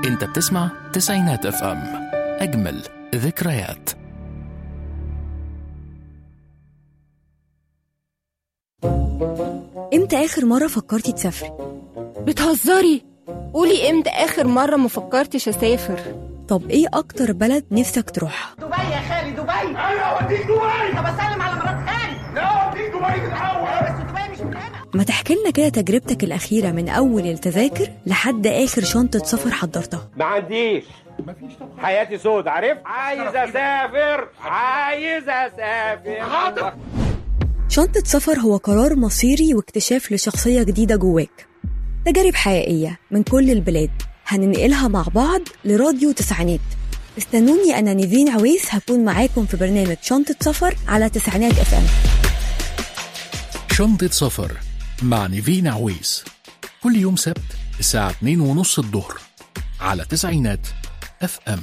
انت بتسمع تسعينات اف ام اجمل ذكريات امتى اخر مره فكرتي تسافري بتهزري قولي امتى اخر مرة ما فكرتش اسافر طب ايه اكتر بلد نفسك تروحها دبي يا خالي دبي ايوه اوديك دبي طب اسلم على مرات خالي لا اوديك دبي الاول بس دبي مش من هنا ما تحكي لنا كده تجربتك الاخيره من اول التذاكر لحد اخر شنطه سفر حضرتها ما عنديش حياتي سود عارف عايز اسافر عايز اسافر حاضر شنطه سفر هو قرار مصيري واكتشاف لشخصيه جديده جواك تجارب حقيقيه من كل البلاد هننقلها مع بعض لراديو تسعينات استنوني انا نيفين عويس هكون معاكم في برنامج شنطه سفر على تسعينات اف ام شنطة سفر مع نيفين عويس كل يوم سبت الساعة 2 ونص الظهر على تسعينات اف ام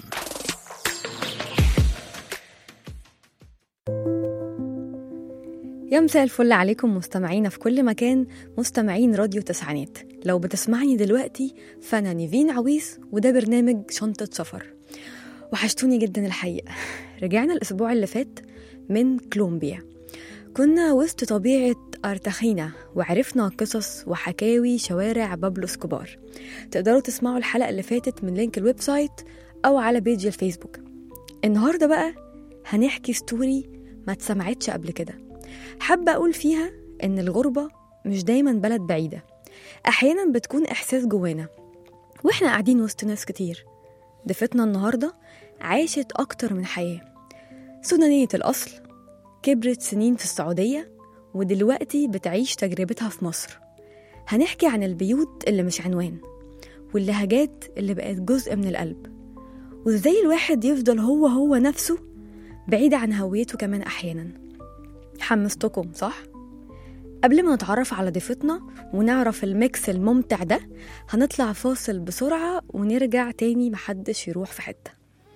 يا مساء الفل عليكم مستمعينا في كل مكان مستمعين راديو تسعينات لو بتسمعني دلوقتي فأنا نيفين عويس وده برنامج شنطة سفر وحشتوني جدا الحقيقة رجعنا الأسبوع اللي فات من كولومبيا كنا وسط طبيعة أرتخينا وعرفنا قصص وحكاوي شوارع بابلو سكوبار تقدروا تسمعوا الحلقة اللي فاتت من لينك الويب سايت أو على بيج الفيسبوك النهاردة بقى هنحكي ستوري ما اتسمعتش قبل كده حابة أقول فيها إن الغربة مش دايما بلد بعيدة أحيانا بتكون إحساس جوانا وإحنا قاعدين وسط ناس كتير ضيفتنا النهاردة عاشت أكتر من حياة سودانية الأصل كبرت سنين في السعودية ودلوقتي بتعيش تجربتها في مصر هنحكي عن البيوت اللي مش عنوان واللهجات اللي بقت جزء من القلب وازاي الواحد يفضل هو هو نفسه بعيد عن هويته كمان أحيانا حمستكم صح؟ قبل ما نتعرف على ضيفتنا ونعرف الميكس الممتع ده هنطلع فاصل بسرعة ونرجع تاني محدش يروح في حتة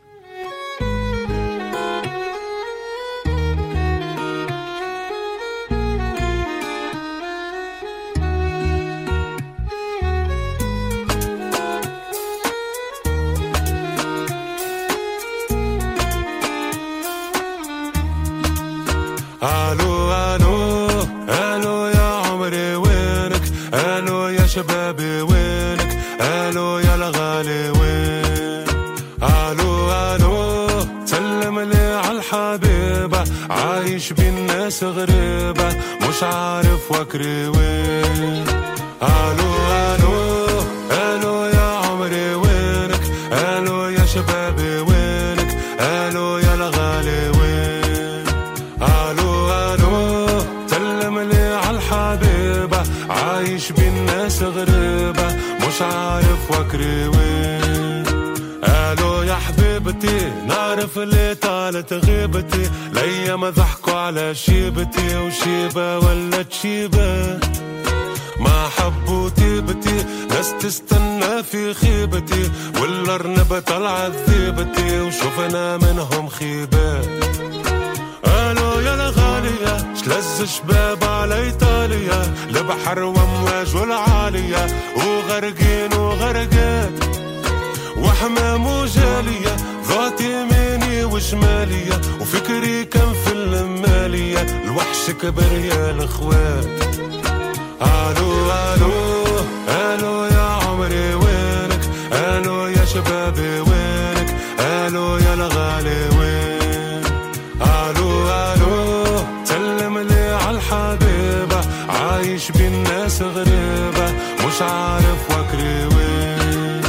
الو الو الو يا عمري وينك الو يا شبابي وينك الو يا الغالي وين الو الو سلم لي عالحبيبة عايش بين ناس غريبة مش عارف وكري وين الو الو الو يا عمري وينك الو يا شبابي وينك الو يا الغالي وين الو الو سلم لي عالحبيبة عايش بين ناس غريبة مش عارف وكري وين الو يا حبيبتي نعرف اللي طالت غيبتي الايام ضحكوا على شيبتي وشيبة ولا تشيبة ما حبوا تيبتي ناس تستنى في خيبتي والارنب طلعت ذيبتي وشوفنا منهم خيبات الو يا الغالية شلز شباب على ايطاليا البحر وامواج والعالية وغرقين وغرقات وحمام وجالية ذات يميني وشمالية وفكري كان في المالية الوحش كبر يا الاخوات الو الو الو يا عمري وينك الو يا شبابي وينك الو يا الغالي وين الو الو سلم لي عالحبيبة عايش بين ناس غريبة مش عارف وكري وين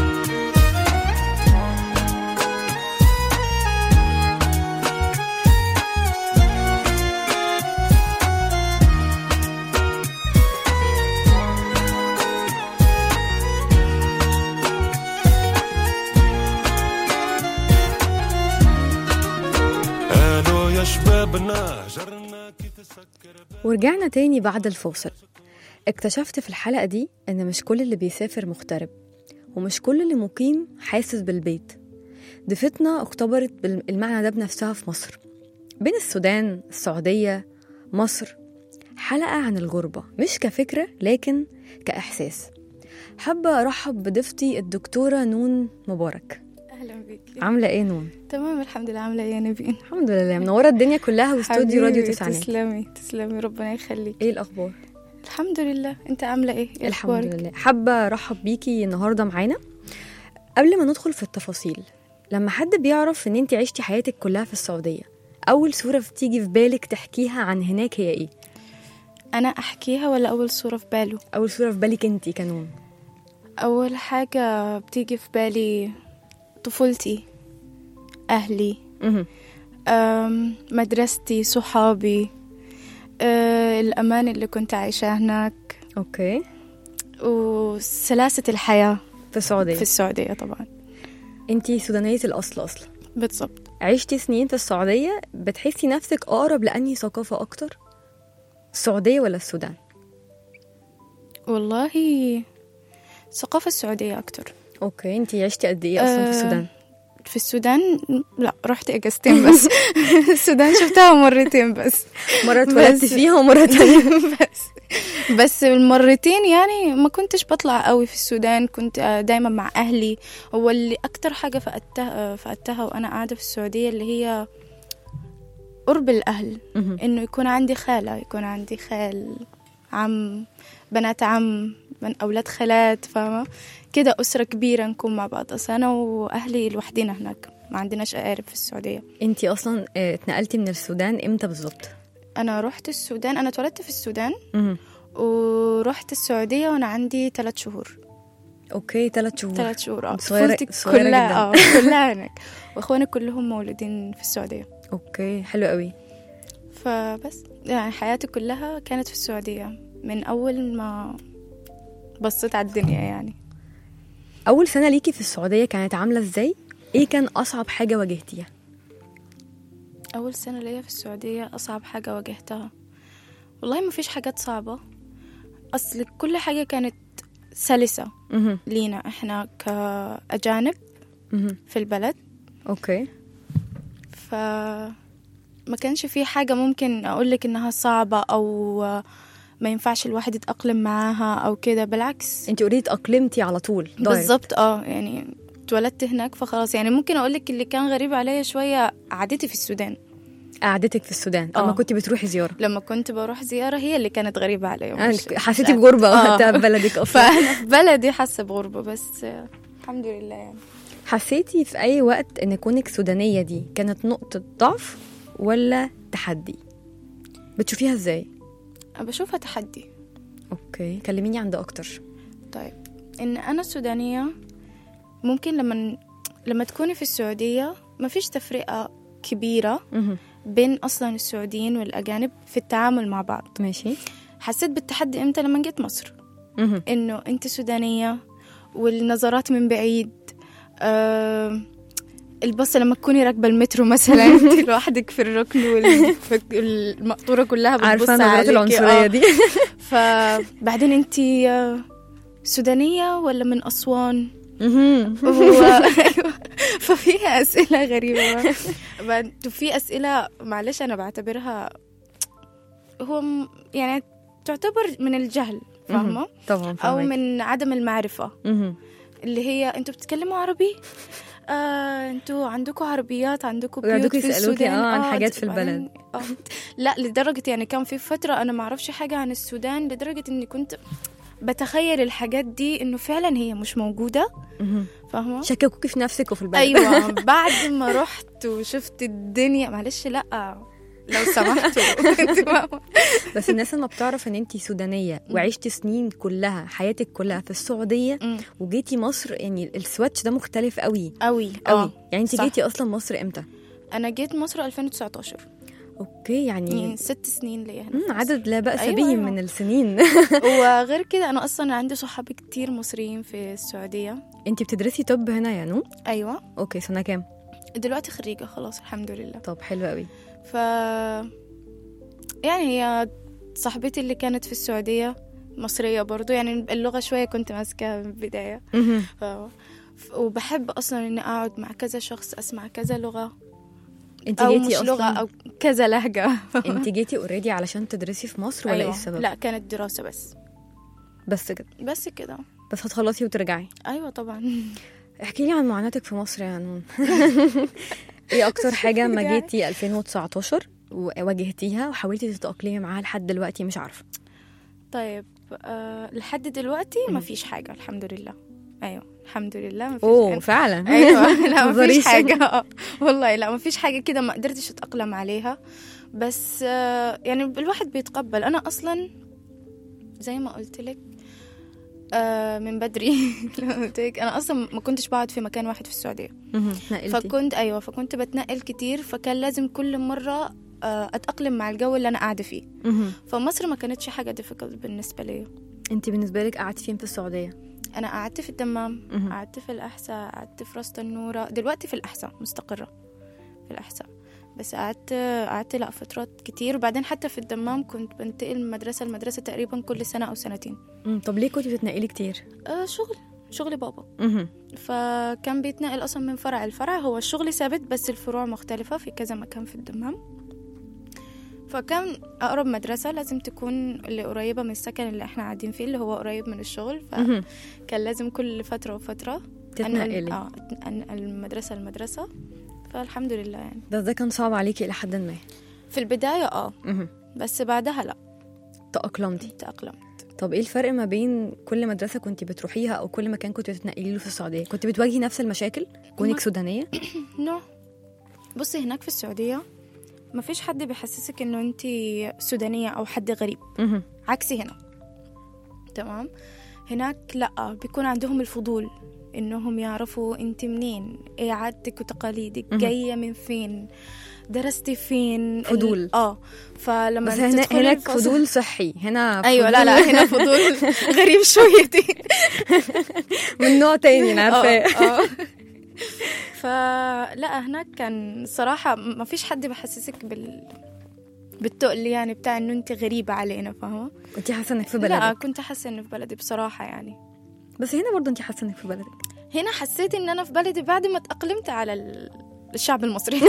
الو يا شبابنا جرنا كي تسكر ورجعنا تاني بعد الفاصل اكتشفت في الحلقة دي إن مش كل اللي بيسافر مغترب ومش كل اللي مقيم حاسس بالبيت ضيفتنا اختبرت بال- المعنى ده بنفسها في مصر بين السودان السعودية مصر حلقة عن الغربة مش كفكرة لكن كإحساس حابة أرحب بضيفتي الدكتورة نون مبارك اهلا بيكي عاملة إيه نون؟ تمام الحمد لله عامله ايه يا نبيل الحمد لله منورة الدنيا كلها واستوديو راديو حبيبي، تسعينات تسلمي تسلمي ربنا يخليك إيه الأخبار؟ الحمد لله انت عامله ايه إيه الحمد أخبارك؟ لله حابة أرحب بيكي النهاردة معانا قبل ما ندخل في التفاصيل لما حد بيعرف إن أنت عشتي حياتك كلها في السعودية أول صورة بتيجي في بالك تحكيها عن هناك هي إيه؟ انا احكيها ولا اول صوره في باله أول صورة في بالك أنت كنون اول حاجه بتيجي في بالي طفولتي اهلي مهم. أم، مدرستي صحابي أه، الامان اللي كنت عايشاه هناك أوكي وسلاسه الحياه في السعودية في السعوديه طبعا أنت سودانية الأصل أصلا بالضبط عشتي سنين في السعودية بتحسي نفسك أقرب لأنهي ثقافة أكتر؟ السعودية ولا السودان؟ والله الثقافه السعوديه اكتر أوكي أنتي عشتي قد إيه أصلا في آه، السودان؟ في السودان لا رحت اجازتين بس السودان شفتها مرتين بس مرة اتولدت بس- فيها ومرة تانية بس بس المرتين يعني ما كنتش بطلع قوي في السودان كنت دايما مع اهلي واللي اكتر حاجه فقدتها فقدتها وانا قاعده في السعوديه اللي هي قرب الاهل مهم. انه يكون عندي خاله يكون عندي خال عم بنات عم من اولاد خالات فاهمه كده اسره كبيره نكون مع بعض اصل انا واهلي لوحدنا هناك ما عندناش اقارب في السعوديه أنتي أصلا آه، اتنقلتي من السودان إمتى بالظبط؟ انا رحت السودان انا اتولدت في السودان مهم. ورحت السعوديه وانا عندي ثلاث شهور أوكي ثلاث شهور ثلاث شهور اه صغيرة- طفولتي صغيرة كلها جداً. اه كلها هناك واخواني كلهم مولودين في السعوديه أوكي حلو قوي فبس يعني حياتي كلها كانت في السعوديه من اول ما بصيت على الدنيا يعني أول سنة ليكي في السعودية كانت عاملة إزاي؟ إيه كان أصعب حاجة واجهتيها؟ اول سنه ليا في السعوديه اصعب حاجه واجهتها والله ما فيش حاجات صعبه اصل كل حاجه كانت سلسه مهم. لينا احنا كاجانب مهم. في البلد أوكي ف ما كانش في حاجة ممكن أقول لك إنها صعبة أو ما ينفعش الواحد يتأقلم معاها أو كده بالعكس أنتي أوريدي اتأقلمتي على طول direct. بالظبط اه يعني اتولدت هناك فخلاص يعني ممكن أقول لك اللي كان غريب عليا شوية قعدتي في السودان قعدتك في السودان أما آه. كنت بتروحي زيارة لما كنت بروح زيارة هي اللي كانت غريبة عليا يعني مش- حسيتي مش- بغربة آه. وقتها ببلدك أصلا فأنا في بلدي حاسة بغربة بس آه، الحمد لله يعني حسيتي في أي وقت إن كونك سودانية دي كانت نقطة ضعف ولا تحدي؟ بتشوفيها إزاي؟ بشوفها تحدي أوكي كلميني عن ده أكتر طيب ان انا سودانيه ممكن لما لما تكوني في السعوديه ما فيش تفرقه كبيره مهم. بين اصلا السعوديين والاجانب في التعامل مع بعض ماشي حسيت بالتحدي امتى لما جيت مصر مهم. انه انت سودانيه والنظرات من بعيد آه البصة لما تكوني راكبة المترو مثلا انت لوحدك في الركن والمقطورة كلها بتبص عارفة النظرات عليكي. العنصرية آه. دي فبعدين انت سودانية ولا من أسوان مهم. و... أيوة. ففي أسئلة غريبة بعد في أسئلة معلش أنا بعتبرها هو م- يعني تعتبر من الجهل فاهمة طبعا أو فاهمك. من عدم المعرفة مهم. اللي هي انتوا بتتكلموا عربي آه انتوا عندكم عربيات عندكم بيوت ويقعدوكوا في يسألوكي السودان آه عن حاجات في بعدين- البلد. آه لا لدرجة يعني كان في فترة أنا ما أعرفش حاجة عن السودان لدرجة إني كنت بتخيل الحاجات دي إنه فعلا هي مش موجودة مهم. فاهمة شككوكي في نفسك وفي البلد أيوة بعد ما رحت وشفت الدنيا معلش لأ لو سمحتوا انت فاهمة؟ بس الناس لما بتعرف ان انت سودانيه وعشتي سنين كلها حياتك كلها في السعوديه مم. وجيتي مصر يعني السواتش ده مختلف قوي قوي قوي اه يعني انت صح. جيتي اصلا مصر امتى أنا جيت مصر 2019 اوكي يعني يعني ست سنين ليا هنا مم، في مصر. عدد لا بأس أيوة، به أيوة. من السنين وغير كده انا اصلا عندي صحابي كتير مصريين في السعوديه انت بتدرسي طب هنا يا نو ايوه اوكي سنه كام دلوقتي خريجه خلاص الحمد لله طب حلو قوي ف يعني هي صاحبتي اللي كانت في السعوديه مصريه برضو يعني اللغه شويه كنت ماسكه من البدايه مهم. ف... ف- وبحب اصلا اني اقعد مع كذا شخص اسمع كذا لغه انت او جيتي مش اصلا لغه او كذا لهجه انت جيتي اوريدي علشان تدرسي في مصر ولا ايه أيوة. السبب لا كانت دراسه بس بس كده بس كده بس هتخلصي وترجعي ايوه طبعا احكي لي عن معاناتك في مصر يا نون ايه اكتر حاجه ما يعني. جيتي 2019 وواجهتيها وحاولتي تتاقلمي معاها لحد دلوقتي مش عارفه طيب آه لحد دلوقتي ما فيش حاجه الحمد لله ايوه الحمد لله ما فيش اوه فعلا ايوه لا ما متهزريش. فيش حاجه آه، والله لا ما فيش حاجه كده ما قدرتش اتاقلم عليها بس آه يعني الواحد بيتقبل انا اصلا زي ما قلت لك آه من بدري لما قلت لك انا اصلا ما كنتش بقعد في مكان واحد في السعوديه مهم. نقلتي فكنت ايوه فكنت بتنقل كتير فكان لازم كل مره آه اتاقلم مع الجو اللي انا قاعده فيه مهم. فمصر ما كانتش حاجه difficult بالنسبه لي انت بالنسبه لك قعدتي فين في السعوديه انا قعدت في الدمام مهم. قعدت في الاحساء قعدت في راس النورة دلوقتي في الاحساء مستقره في الاحساء بس قعدت قعدت لا فترات كتير وبعدين حتى في الدمام كنت بنتقل من مدرسه لمدرسه تقريبا كل سنه او سنتين مم. طب ليه كنتي بتتنقلي كتير آه شغل شغل بابا مهم. فكان بيتنقل اصلا من فرع لفرع هو الشغل ثابت بس الفروع مختلفه في كذا مكان في الدمام فكان اقرب مدرسه لازم تكون اللي قريبه من السكن اللي احنا قاعدين فيه اللي هو قريب من الشغل مهم. فكان لازم كل فتره وفتره تتنقلي. أنقل اه انقل من مدرسه لمدرسه فالحمد لله يعني بس ده كان صعب عليكي الى حد ما في البدايه اه مهم. بس بعدها لا تاقلمتي تاقلمت طب ايه الفرق ما بين كل مدرسه كنت بتروحيها او كل مكان كنت بتتنقلي له في السعوديه كنت بتواجهي نفس المشاكل كونك ما- سودانيه نو بصي هناك في السعوديه ما فيش حد بيحسسك انه انت سودانيه او حد غريب مهم. عكسي هنا تمام هناك لا بيكون عندهم الفضول انهم يعرفوا انت منين ايه عادتك وتقاليدك مهم. جايه من فين درستي فين ال- فضول. اه فلما بس هنا تدخلي هناك الفصل- فضول صحي هنا ايوه لا فضول لا هنا فضول غريب شويتين من نوع تاني انا عارفاه اه آه. فلا هناك كان صراحة ما فيش حد بحسسك بال بالتقل يعني بتاع انه انت غريبة علينا فاهمة؟ كنت حاسه انك في لا بلدك كنت حاسة انه في بلدي بصراحة يعني بس هنا برضه انت حاسه انك في بلدك هنا حسيت ان انا في بلدي بعد ما تأقلمت على ال- الشعب المصري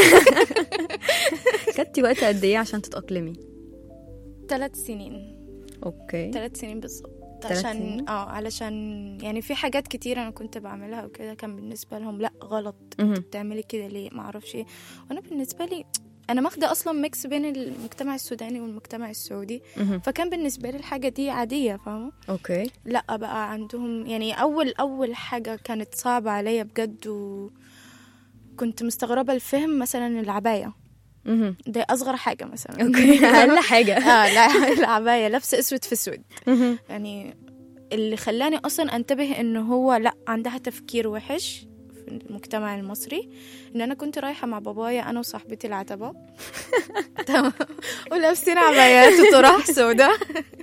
خدتي وقت قد ايه عشان تتاقلمي ثلاث سنين اوكي ثلاث سنين بالضبط تلات عشان سنين؟ اه علشان يعني في حاجات كتير انا كنت بعملها وكده كان بالنسبه لهم لا غلط مهم. انت بتعملي كده ليه ما اعرفش ايه وانا بالنسبه لي انا ماخده اصلا ميكس بين المجتمع السوداني والمجتمع السعودي مهم. فكان بالنسبه لي الحاجه دي عاديه فاهمه اوكي لا بقى عندهم يعني اول اول حاجه كانت صعبه عليا بجد وكنت مستغربه الفهم مثلا العبايه مهم. ده اصغر حاجه مثلا اوكي اقل حاجه اه لا العبايه لابسه اسود في اسود مهم. يعني اللي خلاني اصلا انتبه انه هو لا عندها تفكير وحش في المجتمع المصري ان انا كنت رايحه مع بابايا انا وصاحبتي العتبه تمام ولابسين عبايات وطرح سوداء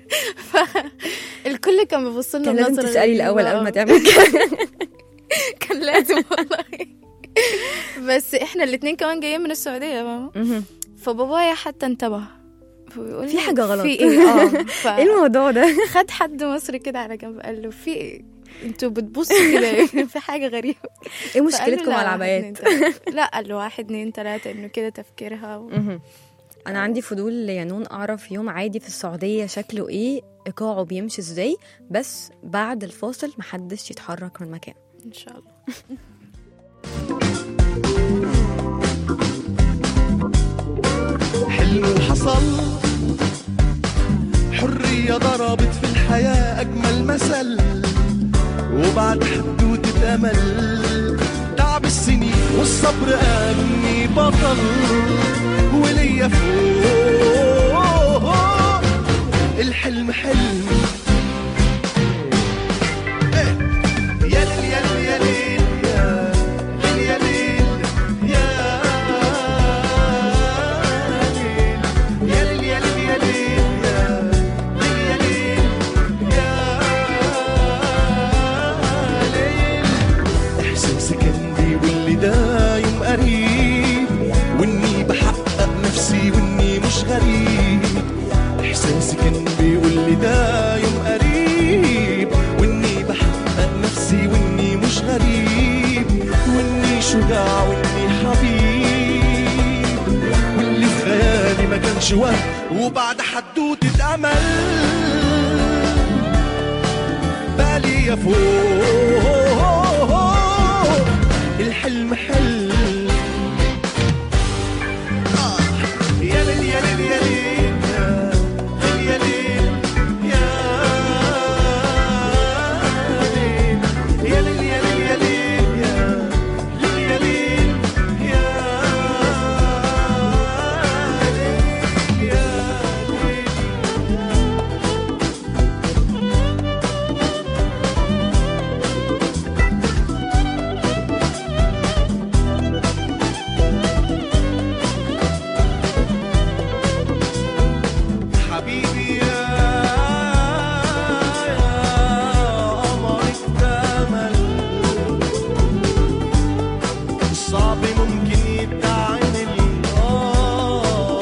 فالكل كان بيبص لنا كان لازم بنظرة تسالي الاول غريبة. قبل ما تعملي كده كان لازم والله بس احنا الاتنين كمان جايين من السعوديه فاهمه مهم. فبابايا حتى انتبه فبيقول في لي حاجة غلط. في ايه اه ف... ايه الموضوع ده خد حد مصري كده على جنب قال له في ايه انتوا بتبصوا كده إيه؟ في حاجه غريبه ايه فقال له مشكلتكم لا، مع واحد، العبايات اتنين، تلاتة. لا قال له واحد اتنين تلاته انه كده تفكيرها و... مهم. انا عندي فضول يا نون اعرف يوم عادي في السعوديه شكله ايه ايقاعه بيمشي ازاي بس بعد الفاصل محدش يتحرك من مكان ان شاء الله حلم حصل حرية ضربت في الحياة أجمل مثل وبعد حدوتة أمل تعب السنين والصبر أغني بطل وليا فوق الحلم حلم إيه. يا ليل يا ليل يا ليل يا ليل يا ليل يا ليل يا ليل يا ليل يا ليل يا ليل احساسي كان بيقول لي ده يوم قريب واني بحقق نفسي واني مش غريب احساسي كان بيقول لي ده يوم قريب واني بحقق نفسي واني مش غريب واني شجاع واني حبيب واللي في خيالي ما كانش وهم وبعد حدوتة امل بالي بقالي فوق الحلم حلم آه. يا ليل يا ليل يا ليل يا ليل يا ليل يا ليل يا ليل يا ليل يا ليل يا ليل يا ليل يا ليل حبيبي يا قمر اكتمل الصعب ممكن يتعمل آه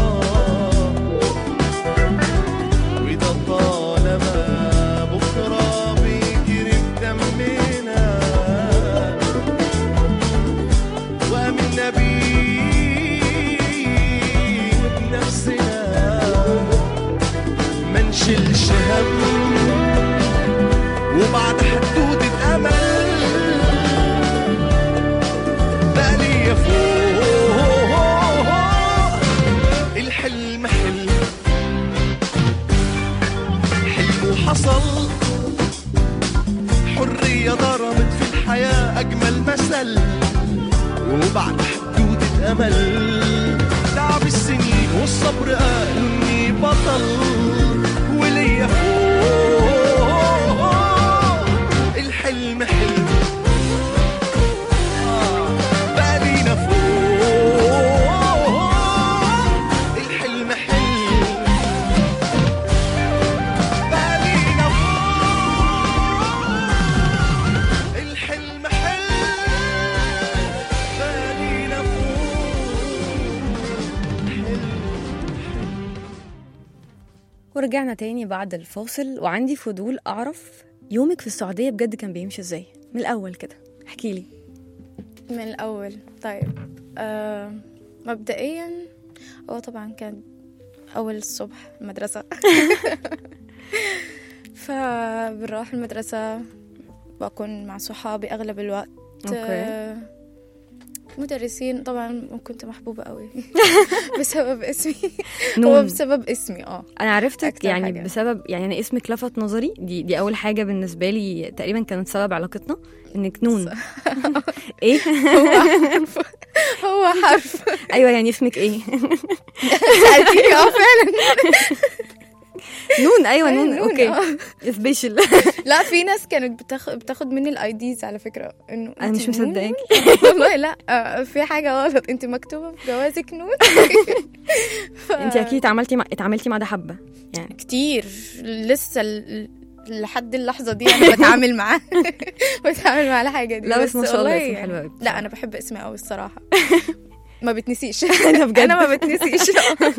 وده طالما بكرة بيجري في دمنا وآمنا بيه وبنفسنا ما نشيلش هم وبعد حدودة أمل بقالي فوق الحلم حلم حلم وحصل حرية ضربت في الحياة أجمل مثل وبعد حدودة أمل تعب السنين والصبر قالوا إني بطل وليا فوق الحلم حلم آه، بقالينا فوق الحلم حلم بقالينا فوق الحلم حلم بقالينا ورجعنا تاني بعد الفاصل وعندي فضول أعرف يومك في السعودية بجد كان بيمشي ازاي من الأول كده احكي لي من الأول طيب آه مبدئيا هو طبعا كان أول الصبح المدرسة فبنروح المدرسة بكون مع صحابي أغلب الوقت أوكي. آه، مدرسين طبعا كنت محبوبة قوي بسبب اسمي هو نون بسبب اسمي اه انا عرفتك أكتر يعني حاجة. بسبب يعني انا اسمك لفت نظري دي دي اول حاجه بالنسبه لي تقريبا كانت سبب علاقتنا انك نون ايه هو حرف هو حرف ايوه يعني اسمك ايه سألتيني اه فعلا نون ايوه أيوة، نون نون، اوكي آه. سبيشال لا في ناس كانت بتاخد بتاخد مني الاي ديز على فكره انه انا مش أنت نون؟ مصدقاك والله لا آه، في حاجه غلط انت مكتوبه في جوازك نون ف- انت اكيد اتعاملتي مع اتعاملتي مع ده حبه يعني كتير لسه ل- لحد اللحظه دي انا بتعامل معاه بتعامل مع الحاجه دي لا بس ما شاء الله والله اسم حلو قوي لا انا بحب اسمي قوي الصراحه ما بتنسيش انا بجد انا ما بتنسيش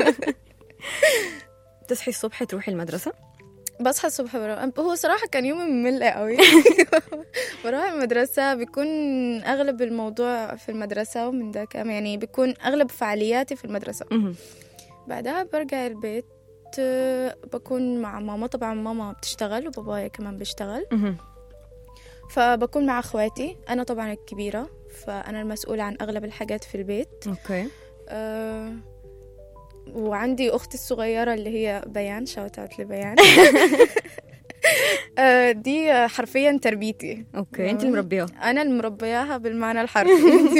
تصحي الصبح تروحي المدرسه بصحى الصبح بروح هو صراحة كان يومي ممل قوي بروح المدرسة بيكون أغلب الموضوع في المدرسة ومن ده كام يعني بيكون أغلب فعالياتي في المدرسة مهم. بعدها برجع البيت آه، بكون مع ماما طبعا ماما بتشتغل وبابايا كمان بيشتغل مهم. فبكون مع اخواتي انا طبعا الكبيره فانا المسؤوله عن اغلب الحاجات في البيت اوكي أه وعندي اختي الصغيره اللي هي بيان شاوت اوت لبيان آه، دي حرفيا تربيتي اوكي انت اللي مربياها انا اللي مربياها بالمعنى الحرفي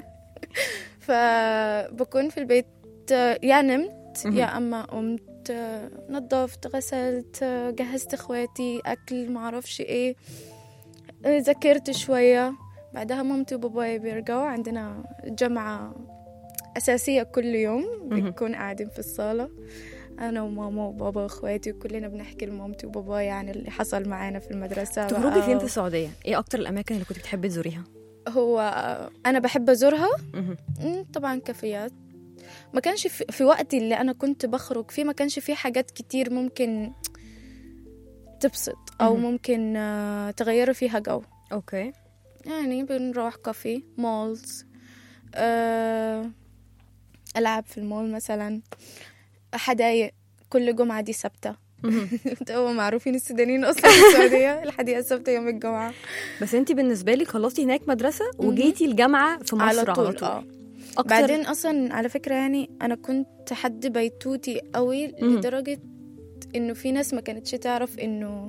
فبكون في البيت آه، يا نمت مهم. يا اما قمت آه، نظفت غسلت آه، جهزت اخواتي اكل معرفش ايه آه، ذاكرت شويه بعدها مامتي وبابايا بيرجعوا عندنا جمعة أساسية كل يوم مهم. بنكون قاعدين في الصالة أنا وماما وبابا وأخواتي وكلنا بنحكي لمامتي وبابايا عن اللي حصل معانا في المدرسة تخرجي بقى. فين في السعوديه ايه اكتر الاماكن اللي كنت بتحبي تزوريها هو انا بحب ازورها مهم. مم، طبعا كافيات ما كانش في, في وقتي اللي انا كنت بخرج فيه ما كانش في حاجات كتير ممكن تبسط او مهم. ممكن آه، تغيري فيها جو اوكي يعني بنروح كافي مولز آه، العاب في المول مثلا حدايق كل جمعه دي ثابته هم معروفين السودانيين اصلا في السعوديه الحديقه السبت يوم الجمعه بس انت بالنسبه لك خلصتي هناك مدرسه وجيتي الجامعه في مصر على طول, على طول. اه أكتر بعدين اصلا على فكره يعني انا كنت حد بيتوتي قوي مهم. لدرجه انه في ناس ما كانتش تعرف انه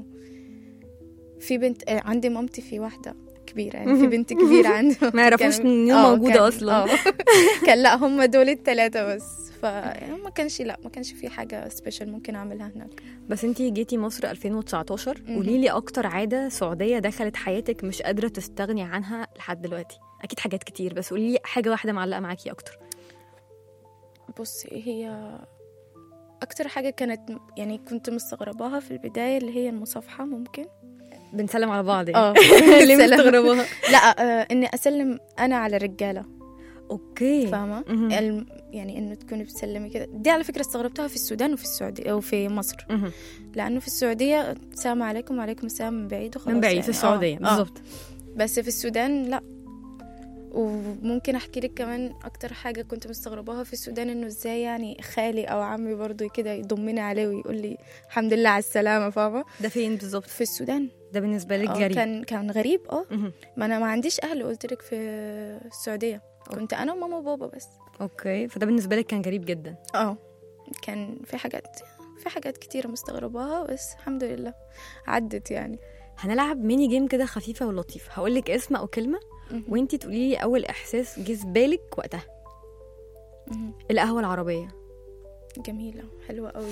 في بنت آه، عندي مامتي في واحده كبيره يعني في بنت كبيره عندها ما يعرفوش كان- إن هي آه، موجودة كان- أصلاً. آه. كان لا هم دول الثلاثه بس ف يعني ما كانش لا ما كانش في حاجه سبيشال ممكن اعملها هناك بس انت جيتي مصر 2019 مهم. قولي لي اكتر عاده سعوديه دخلت حياتك مش قادره تستغني عنها لحد دلوقتي اكيد حاجات كتير بس قولي لي حاجه واحده معلقه معاكي اكتر بصي هي أكتر حاجة كانت يعني كنت مستغرباها في البداية اللي هي المصافحة ممكن بنسلم على بعض يعني اه ليه سلام. مستغرباها لا آه إني أسلم أنا على الرجالة اوكي فاهمة مهم. الم- يعني إنه تكوني بتسلمي كده دي على فكرة استغربتها في السودان وفي السعودية وفي مصر مهم. لأنه في السعودية السلام عليكم وعليكم السلام من بعيد وخلاص من بعيد يعني. في السعوديه آه، آه. بالظبط بس في السودان لا وممكن احكي لك كمان اكتر حاجه كنت مستغرباها في السودان انه ازاي يعني خالي او عمي برضو كده يضمني عليه ويقول لي الحمد لله على السلامه فاهمه ده فين بالظبط في السودان ده بالنسبه لك آه، غريب كان كان غريب اه مهم. ما انا ما عنديش اهل قلت لك في السعوديه كنت انا وماما وبابا بس اوكي فده بالنسبه لك كان غريب جدا اه كان في حاجات في حاجات كتيرة مستغرباها بس الحمد لله عدت يعني هنلعب ميني جيم كده خفيفه ولطيفه هقول لك اسم او كلمه مهم. وانتي تقولي لي اول احساس جه في بالك وقتها مهم. القهوه العربيه جميلة حلوة قوي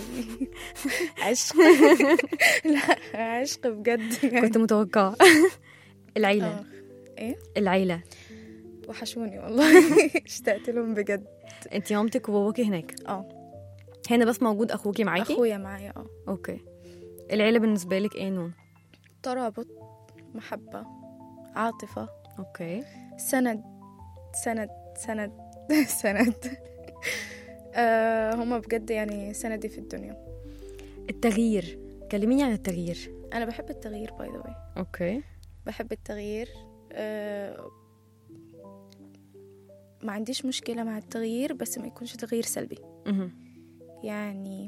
عشق لا عشق بجد يعني كنت متوقعه العيله آه. ايه العيله وحشوني والله اشتقت لهم بجد انتي مامتك وباباكي هناك اه هنا بس موجود اخوكي معاكي اخويا معايا اه اوكي العيله بالنسبه لك ايه نون ترابط محبة عاطفة اوكي سند سند سند سند آه هما بجد يعني سندي في الدنيا التغيير كلميني عن التغيير انا بحب التغيير باي ذا واي اوكي بحب التغيير آه ما عنديش مشكلة مع التغيير بس ما يكونش تغيير سلبي مهم. يعني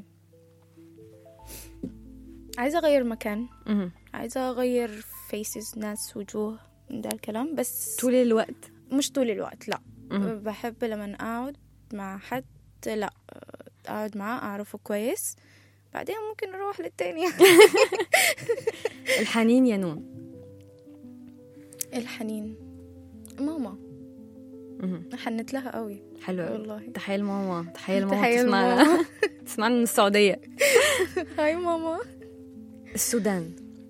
عايزة أغير مكان مهم. عايزة أغير فيسز ناس وجوه من ده الكلام بس طول الوقت مش طول الوقت لا مهم. بحب لما أقعد مع حد لا أقعد معاه أعرفه كويس بعدين ممكن أروح للتاني الحنين يا نون الحنين ماما مهم. حنت لها قوي حلو أوي. والله تحية لماما تحية لماما تحية تسمعنا لماما. تسمعنا من السعودية هاي ماما السودان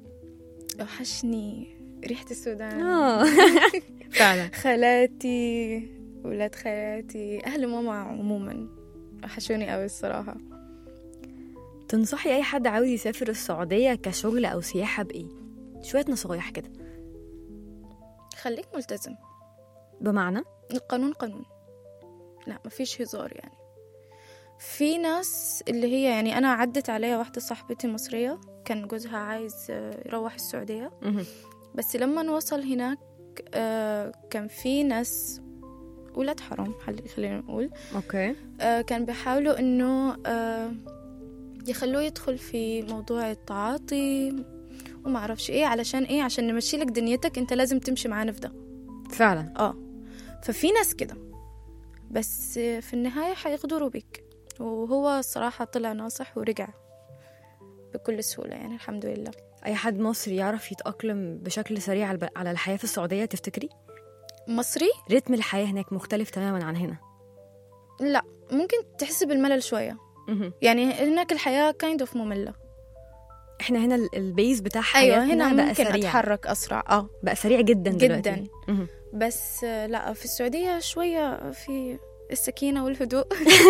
وحشني ريحة السودان اه فعلا خالاتي ولاد خالاتي أهل ماما عموما وحشوني قوي الصراحة تنصحي اي حد عاوز يسافر السعودية كشغل او سياحة بايه شوية نصايح كده خليك ملتزم بمعنى القانون قانون لا مفيش هزار يعني في ناس اللي هي يعني أنا عدت عليا واحدة صاحبتي مصرية كان جوزها عايز آه، يروح السعودية مهم. بس لما وصل هناك آه، كان في ناس ولاد حرام خلي- خلينا نقول اوكي آه، كان بيحاولوا انه آه، يخلوه يدخل في موضوع التعاطي وما اعرفش ايه علشان ايه عشان نمشي لك دنيتك انت لازم تمشي معانا في ده فعلا اه ففي ناس كده بس آه، في النهاية حيغدروا بيك وهو الصراحة طلع ناصح ورجع بكل سهولة يعني الحمد لله اي حد مصري يعرف يتأقلم بشكل سريع على على الحياة في السعودية تفتكري مصري رتم الحياة هناك مختلف تماما عن هنا لا ممكن تحس بالملل شوية مهم. يعني هناك الحياة kind of مملة احنا هنا ال- البيز بتاع أيوة حياتنا هنا بقى ممكن سريع أتحرك أسرع اه بقى سريع جدا دلوقتي جداً. مهم. بس آه، لا في السعودية شوية في السكينة والهدوء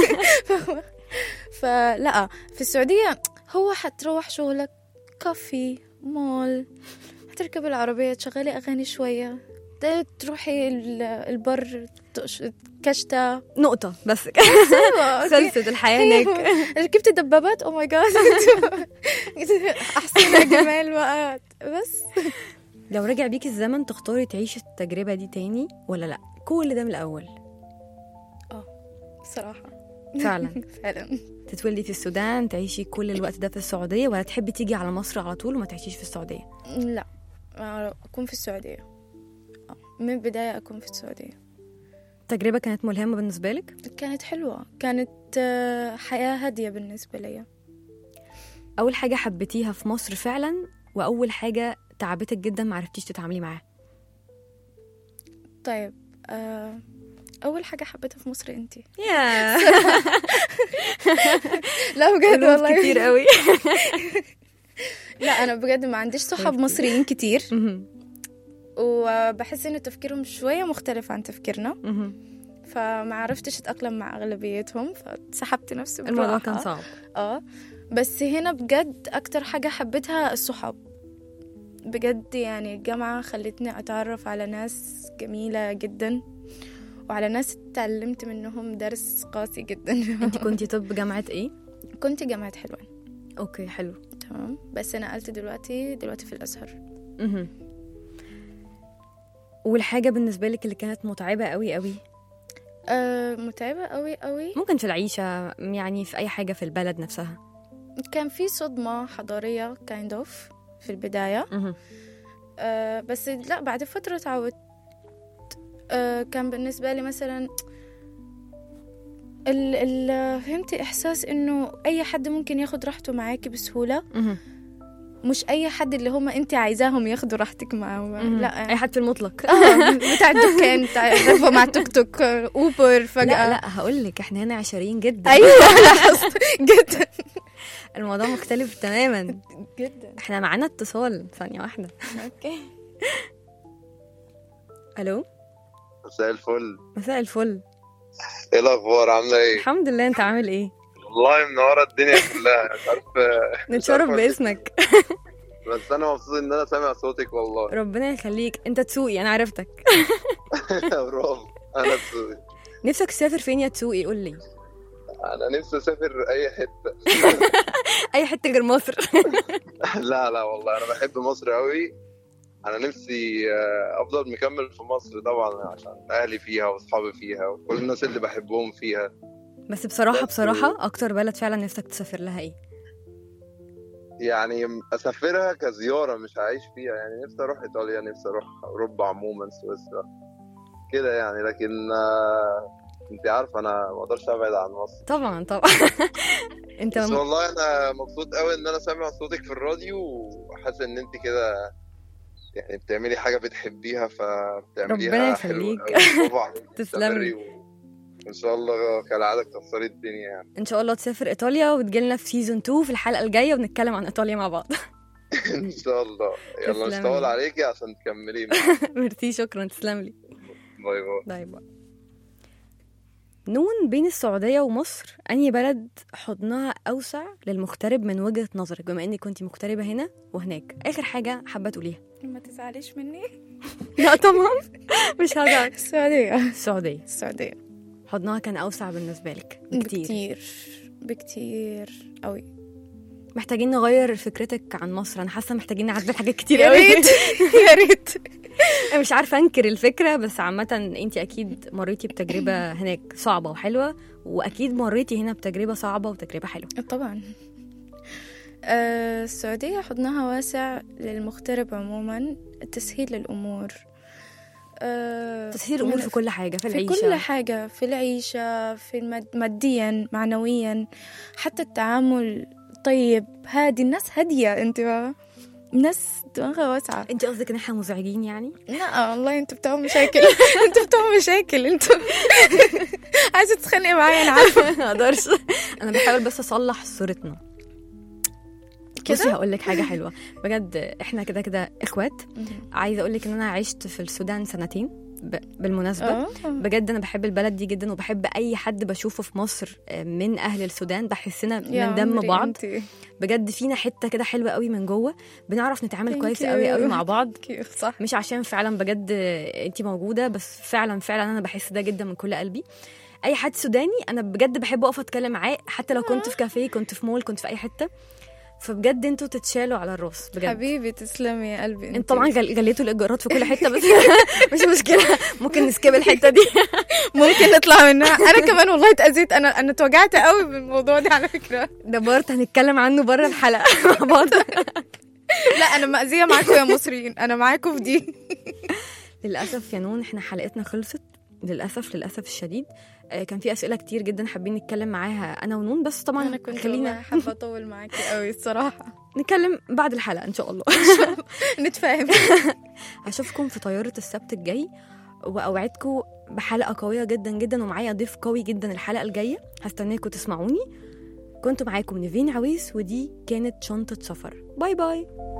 فلا في السعودية هو حتروح شغلك كافي مول هتركب العربية تشغلي أغاني شوية ت- تروحي ال- البر تقش- كشتة نقطة بس كده. خلصت الحياة هناك ركبت دبابات او ماي جاد احسن جمال بقى بس لو رجع بيك الزمن تختاري تعيشي التجربة دي تاني ولا لا كل ده من الأول بصراحة فعلا فعلا تتولدي في السودان تعيشي كل الوقت ده في السعوديه ولا تحبي تيجي على مصر على طول وما تعيشيش في السعوديه لا أكون في السعودية آه، من البداية أكون في السعودية التجربه كانت ملهمه بالنسبه لك كانت حلوة كانت آه، حياة هادية بالنسبة لي اول حاجه حبيتيها في مصر فعلا واول حاجه تعبتك جدا ما عرفتيش تتعاملي معاها طيب آه، أول حاجة حبيتها في مصر أنتي يا لا بجد والله كتير قوي لا أنا بجد ما عنديش صحاب مصريين كتير مهم. وبحس إن تفكيرهم شوية مختلف عن تفكيرنا مهم. فما عرفتش أتأقلم مع أغلبيتهم فسحبت نفسي الموضوع بالراحة. كان صعب اه بس هنا بجد اكتر حاجة حبيتها الصحاب بجد يعني الجامعة خلتني اتعرف على ناس جميلة جدا وعلى ناس اتعلمت منهم درس قاسي جدا انت كنتي طب جامعه ايه كنت جامعة حلوان اوكي حلو تمام بس نقلت دلوقتي دلوقتي في الازهر مهم. والحاجه بالنسبه لك اللي كانت متعبه قوي قوي آه متعبة قوي قوي ممكن في العيشه يعني في اي حاجه في البلد نفسها كان في صدمة حضارية kind of في البداية مهم. آه بس لا بعد فترة تعودت آه كان بالنسبة لي مثلا ال ال فهمتي إحساس إنه أي حد ممكن ياخد راحته معاكي بسهولة مهم. مش أي حد اللي هم أنت عايزاهم ياخدوا راحتك معاهم مهم. لا اي حد في المطلق آه بتاع الدكان بتاع الرفوة مع توك توك آه، أوبر فجأة لا لا هقول لك احنا هنا عشرين جدا أيوة لاحظت جدا الموضوع مختلف تماما جدا احنا معانا اتصال ثانيه واحده أوكي الو مساء الفل مساء الفل ايه الاخبار عامله ايه الحمد لله انت عامل ايه والله منوره الدنيا كلها مش عارف نتشرف عارف باسمك بس انا مبسوط ان انا سامع صوتك والله ربنا يخليك انت تسوقي انا عرفتك برافو انا تسوقي نفسك تسافر فين يا تسوقي قول لي انا نفسي اسافر اي حته اي حته غير مصر لا لا والله انا بحب مصر قوي انا نفسي آه، افضل مكمل في مصر طبعا عشان اهلي فيها واصحابي فيها وكل الناس اللي بحبهم فيها بس بصراحه بس- بصراحه اكتر بلد فعلا نفسك تسافر لها ايه يعني اسافرها كزياره مش هعيش فيها يعني نفسي اروح ايطاليا نفسي اروح اوروبا عموما سويسرا كده يعني لكن آه، انت عارفه انا ما اقدرش ابعد عن مصر طبعا طبعا انت بس والله انا مبسوط قوي ان انا سامع صوتك في الراديو وحاسس ان انت كده يعني بتعملي حاجه بتحبيها فبتعمليها ربنا حلو يخليك. قوي. برافو عليك. تسلم استمري لي. و- ان شاء الله كالعاده تكسري الدنيا يعني ان شاء الله تسافر ايطاليا وتجيلنا في سيزون 2 في الحلقه الجايه ونتكلم عن ايطاليا مع بعض ان شاء الله يلا مش تسلمي. طول عليكي عشان تكملي معايا. ميرسي شكرا تسلم لي باي باي باي باي نون بين السعودية ومصر أنهي بلد حضنها أوسع للمغترب من وجهة نظرك بما إنك كنت مغتربة هنا وهناك آخر حاجة حابة تقوليها ما تزعليش مني لا طبعا مش هزعل السعودية السعودية السعودية حضنها كان أوسع بالنسبة لك بكتير بكتير بكتير قوي محتاجين نغير فكرتك عن مصر أنا حاسة محتاجين نعدل حاجات كتير يا قوي ريت يا ريت أنا مش عارفة أنكر الفكرة بس عامة أنت أكيد مريتي بتجربة هناك صعبة وحلوة وأكيد مريتي هنا بتجربة صعبة وتجربة حلوة طبعا آه، السعودية حضنها واسع للمغترب عموما تسهيل الأمور آه، تسهيل الأمور في كل حاجة في في العيشة كل حاجة في العيشة في المد... ماديا معنويا حتى التعامل طيب هادي الناس هادية انت بقى. الناس دماغها واسعة انت قصدك ان احنا مزعجين يعني لا والله انتوا بتوع مشاكل انتوا بتوع مشاكل انتوا عايزة تتخانقي معايا انا عارفة ما اقدرش انا بحاول بس اصلح صورتنا كده؟ بصي هقول لك حاجه حلوه بجد احنا كده كده اخوات عايزه اقول لك ان انا عشت في السودان سنتين ب- بالمناسبه آه. بجد انا بحب البلد دي جدا وبحب اي حد بشوفه في مصر آه، من اهل السودان بحسنا يا من دم عمري بعض انتي. بجد فينا حته كده حلوه قوي من جوه بنعرف نتعامل Thank كويس you. قوي قوي مع بعض صح مش عشان فعلا بجد انت موجوده بس فعلا فعلا انا بحس ده جدا من كل قلبي اي حد سوداني انا بجد بحب اقف اتكلم معاه حتى لو كنت في كافيه كنت في مول كنت في اي حته فبجد انتوا تتشالوا على الراس بجد حبيبي تسلمي يا قلبي انت طبعا غل- غليتوا الايجارات في كل حته بس مش مشكله ممكن نسكيب الحته دي ممكن نطلع منها انا كمان والله اتاذيت انا انا اتوجعت قوي بالموضوع ده على فكره ده بارت هنتكلم عنه بره الحلقه مع بعض لا انا مأذيه معاكم يا مصريين انا معاكم في دي للاسف يا نون احنا حلقتنا خلصت للاسف للاسف الشديد آه، كان في اسئله كتير جدا حابين نتكلم معاها انا ونون بس طبعا انا كنت خلينا والله حابه اطول معاكي قوي الصراحه نتكلم بعد الحلقه ان شاء الله نتفاهم هشوفكم في طياره السبت الجاي واوعدكم بحلقه قويه جدا جدا ومعايا ضيف قوي جدا الحلقه الجايه هستناكم تسمعوني كنت معاكم نيفين عويس ودي كانت شنطه سفر باي باي